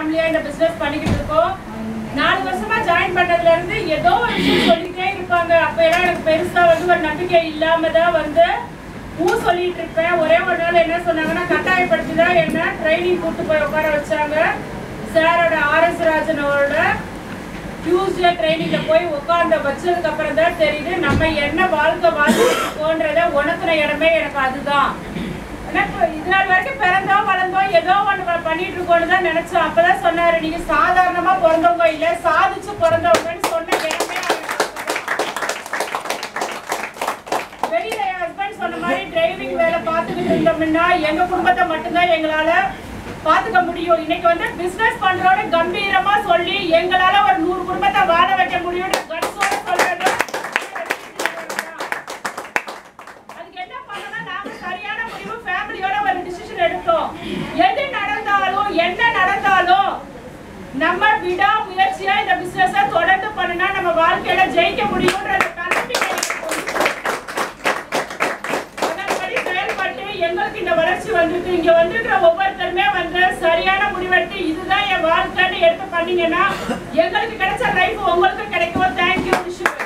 ஃபேமிலியா இந்த பிசினஸ் பண்ணிக்கிட்டு இருக்கோம் நாலு வருஷமா ஜாயின் பண்ணதுல இருந்து ஏதோ ஒரு விஷயம் சொல்லிக்கிட்டே இருப்பாங்க அப்ப எல்லாம் எனக்கு பெருசா வந்து ஒரு நம்பிக்கை இல்லாம தான் வந்து ஊ சொல்லிட்டு இருப்பேன் ஒரே ஒரு நாள் என்ன சொன்னாங்கன்னா கட்டாயப்படுத்தி தான் என்ன ட்ரைனிங் கூட்டு போய் உட்கார வச்சாங்க சாரோட ஆர்எஸ் ராஜனோட டியூஸ்டே ட்ரைனிங்ல போய் உட்கார்ந்த வச்சதுக்கு அப்புறம் தான் தெரியுது நம்ம என்ன வாழ்க்கை வாழ்ந்துருக்கோன்றத உணர்த்தின இடமே எனக்கு அதுதான் ஆனா இப்ப இது நாள் வரைக்கும் பிறந்தோம் வளர்ந்தோம் ஏதோ ஒண்ணு ப- பண்ணிட்டு இருக்கோம்னு தான் நினைச்சோம் அப்பதான் சொன்னாரு நீங்க சாதாரணமா பிறந்தவங்க இல்ல சாதிச்சு பிறந்தவங்கன்னு சொன்ன இடமே அவருக்கு. வெளியில என் ஹஸ்பண்ட் சொன்ன மாதிரி டிரைவிங் வேலை பார்த்துக்கிட்டு இருந்தோம்னா எங்க குடும்பத்தை மட்டும்தான் எங்களால பாத்துக்க முடியும் இன்னைக்கு வந்து பிசினஸ் பண்றோட கம்பீரமா சொல்லி எங்களால ஒரு நூறு குடும்பத்தை வாழ வைக்க முடியும்னு கட்ஸோட சொல்றது அதுக்கு என்ன பண்ணணும்னா நாம சரியான முடிவு ஃபேமிலியோட ஒரு டிசிஷன் எடுத்தோம் எது நடந்தாலும் என்ன நடந்தாலும் நம்ம விடா முயற்சியா இந்த பிசினஸ தொடர்ந்து பண்ணுனா நம்ம வாழ்க்கையில ஜெயிக்க முடியும்ன்றது நம்பிக்கை எனக்கு உண்டு. அதன்படி செயல்பட்டு எங்களுக்கு இந்த வளர்ச்சி வந்திருக்கு இங்க வந்திருக்கிற ஒவ்வொருத்தருமே வந்து சரியான முடிவெடுத்து இதுதான் என் வாழ்க்கைன்னு எடுத்து பண்ணீங்கன்னா எங்களுக்கு கிடைச்ச லைஃப் உங்களுக்கு கிடைக்கும் தேங்க்யூ